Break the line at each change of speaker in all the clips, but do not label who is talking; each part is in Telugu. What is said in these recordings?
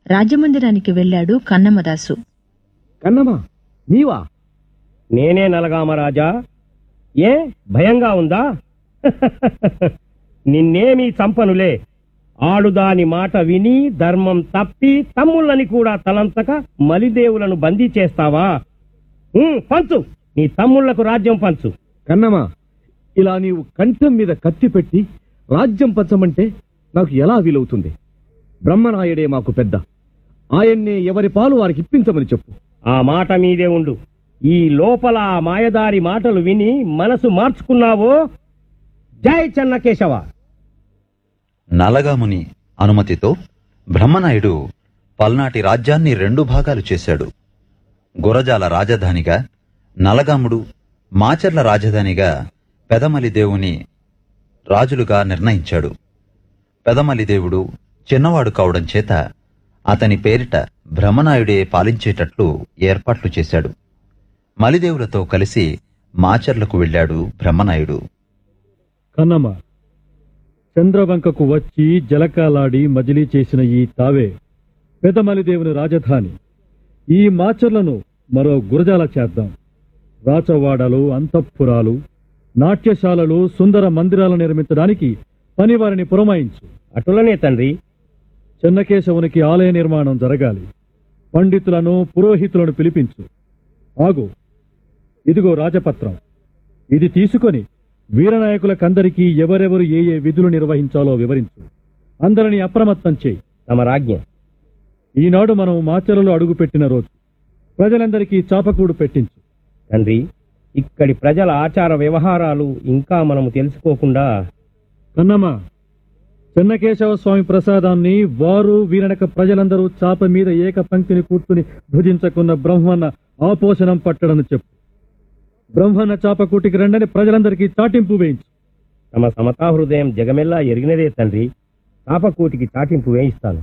రాజమందిరానికి వెళ్ళాడు కన్నమదాసు
కన్నమా నీవా
నేనే నలగామరాజా ఏ భయంగా ఉందా నిన్నేమీ చంపనులే ఆడుదాని మాట విని ధర్మం తప్పి తమ్ముళ్ళని కూడా తలంతక మలిదేవులను బందీ చేస్తావా ఉమ్, పంచు నీ తమ్ముళ్లకు రాజ్యం పంచు
కన్నమా ఇలా నీవు కంఠం మీద కత్తి పెట్టి రాజ్యం పంచమంటే నాకు ఎలా వీలవుతుంది బ్రహ్మనాయుడే మాకు పెద్ద ఆయన్నే ఎవరి పాలు వారికి ఇప్పించమని చెప్పు
ఆ మాట మీదే ఉండు ఈ లోపల ఆ మాయదారి మాటలు విని మనసు మార్చుకున్నావో జై చెన్నకేశవ
నలగాముని అనుమతితో బ్రహ్మనాయుడు పల్నాటి రాజ్యాన్ని రెండు భాగాలు చేశాడు గురజాల రాజధానిగా నలగాముడు మాచర్ల రాజధానిగా పెదమలి దేవుని రాజులుగా నిర్ణయించాడు పెదమలి దేవుడు చిన్నవాడు కావడం చేత అతని పేరిట బ్రహ్మనాయుడే పాలించేటట్లు ఏర్పాట్లు చేశాడు మలిదేవులతో కలిసి మాచర్లకు వెళ్ళాడు బ్రహ్మనాయుడు
కన్నమ్మ చంద్రవంకకు వచ్చి జలకాలాడి మజిలీ చేసిన ఈ తావే పెదమలిదేవుని రాజధాని ఈ మాచర్లను మరో గురజాల చేద్దాం రాచవాడలు అంతఃపురాలు నాట్యశాలలు సుందర మందిరాలు నిర్మించడానికి పనివారిని పురమాయించు
అటులనే తండ్రి
చెన్నకేశవునికి ఆలయ నిర్మాణం జరగాలి పండితులను పురోహితులను పిలిపించు ఆగు ఇదిగో రాజపత్రం ఇది తీసుకొని వీరనాయకులకందరికీ ఎవరెవరు ఏ ఏ విధులు నిర్వహించాలో వివరించు అందరినీ అప్రమత్తం చేయి
తమ రాజ్ఞ
ఈనాడు మనం మాచరలో అడుగుపెట్టిన రోజు ప్రజలందరికీ చాపకూడు పెట్టించు
తండ్రి ఇక్కడి ప్రజల ఆచార వ్యవహారాలు ఇంకా మనము తెలుసుకోకుండా
కన్నమ్మ చెన్నకేశవ స్వామి ప్రసాదాన్ని వారు వీరనక ప్రజలందరూ చాప మీద ఏక పంక్తిని కూర్చుని భుజించకున్న బ్రహ్మన్న ఆపోషణం పట్టడని చెప్పు బ్రహ్మన్న చాపకూటికి రండని ప్రజలందరికీ చాటింపు వేయించు
తమ సమతా హృదయం జగమెల్లా ఎరిగినదే తండ్రి తాపకూటికి చాటింపు వేయిస్తాను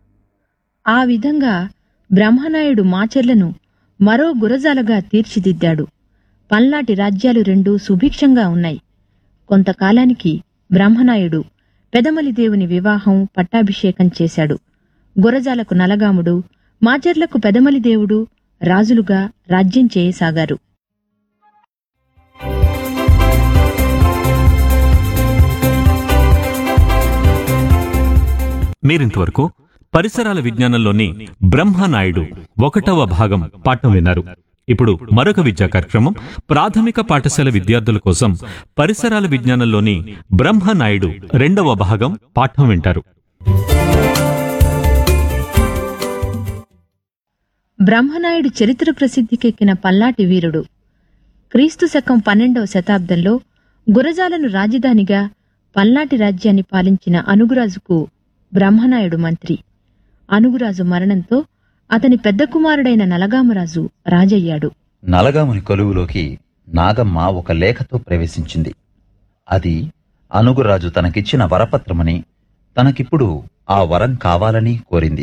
ఆ విధంగా బ్రహ్మనాయుడు మాచర్లను మరో గురజాలగా తీర్చిదిద్దాడు పల్నాటి రాజ్యాలు రెండు సుభిక్షంగా ఉన్నాయి కొంతకాలానికి బ్రహ్మనాయుడు పెదమలి దేవుని వివాహం పట్టాభిషేకం చేశాడు గురజాలకు నలగాముడు మాచర్లకు పెదమలి దేవుడు రాజులుగా రాజ్యం చేయసాగారు
మీరింతవరకు పరిసరాల విజ్ఞానంలోని బ్రహ్మనాయుడు ఒకటవ భాగం పాఠం విన్నారు ఇప్పుడు మరొక విద్యా కార్యక్రమం ప్రాథమిక పాఠశాల విద్యార్థుల కోసం పరిసరాల విజ్ఞానంలోని బ్రహ్మనాయుడు రెండవ భాగం పాఠం వింటారు
బ్రహ్మనాయుడు చరిత్ర ప్రసిద్ధికెక్కిన పల్నాటి వీరుడు క్రీస్తు శకం పన్నెండవ శతాబ్దంలో గురజాలను రాజధానిగా పల్నాటి రాజ్యాన్ని పాలించిన అనుగురాజుకు బ్రహ్మనాయుడు మంత్రి అనుగురాజు మరణంతో అతని పెద్ద కుమారుడైన నలగామరాజు రాజయ్యాడు
నలగాముని కొలువులోకి నాగమ్మ ఒక లేఖతో ప్రవేశించింది అది అనుగురాజు తనకిచ్చిన వరపత్రమని తనకిప్పుడు ఆ వరం కావాలని కోరింది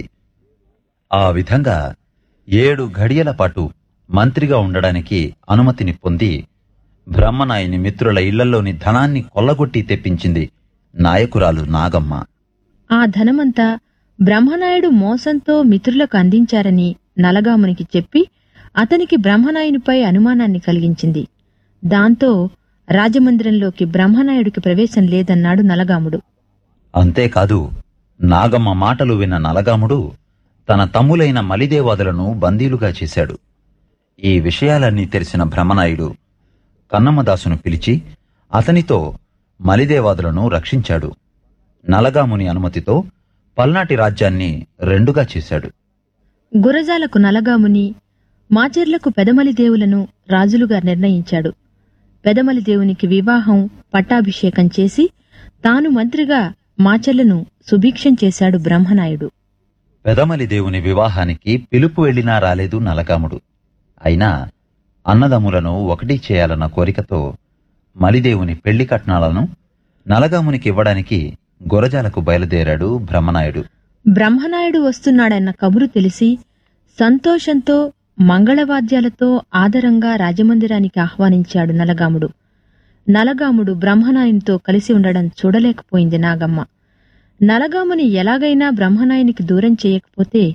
ఆ విధంగా ఏడు ఘడియల పాటు మంత్రిగా ఉండడానికి అనుమతిని పొంది బ్రహ్మనాయుని మిత్రుల ఇళ్లలోని ధనాన్ని కొల్లగొట్టి తెప్పించింది నాయకురాలు నాగమ్మ
ఆ ధనమంతా బ్రహ్మనాయుడు మోసంతో మిత్రులకు అందించారని నలగామునికి చెప్పి అతనికి బ్రహ్మనాయునిపై అనుమానాన్ని కలిగించింది దాంతో రాజమందిరంలోకి బ్రహ్మనాయుడికి ప్రవేశం లేదన్నాడు నలగాముడు
అంతేకాదు నాగమ్మ మాటలు విన్న నలగాముడు తన తమ్ములైన మలిదేవాదులను బందీలుగా చేశాడు ఈ విషయాలన్నీ తెలిసిన బ్రహ్మనాయుడు కన్నమ్మదాసును పిలిచి అతనితో మలిదేవాదులను రక్షించాడు నలగాముని అనుమతితో పల్నాటి రాజ్యాన్ని రెండుగా చేశాడు
గురజాలకు నలగాముని మాచెర్లకు పెదమలి దేవులను రాజులుగా నిర్ణయించాడు పెదమలి దేవునికి వివాహం పట్టాభిషేకం చేసి తాను మంత్రిగా మాచెర్లను సుభిక్షం చేశాడు బ్రహ్మనాయుడు
పెదమలి దేవుని వివాహానికి పిలుపు వెళ్ళినా రాలేదు నలగాముడు అయినా అన్నదమ్ములను ఒకటి చేయాలన్న కోరికతో మలిదేవుని పెళ్లి కట్నాలను నలగామునికి ఇవ్వడానికి గురజాలకు బయలుదేరాడు బ్రహ్మనాయుడు
బ్రహ్మనాయుడు వస్తున్నాడన్న కబురు తెలిసి సంతోషంతో మంగళవాద్యాలతో ఆదరంగా రాజమందిరానికి ఆహ్వానించాడు నలగాముడు నలగాముడు బ్రహ్మనాయునితో కలిసి ఉండడం చూడలేకపోయింది నాగమ్మ నలగాముని ఎలాగైనా బ్రహ్మనాయునికి దూరం చేయకపోతే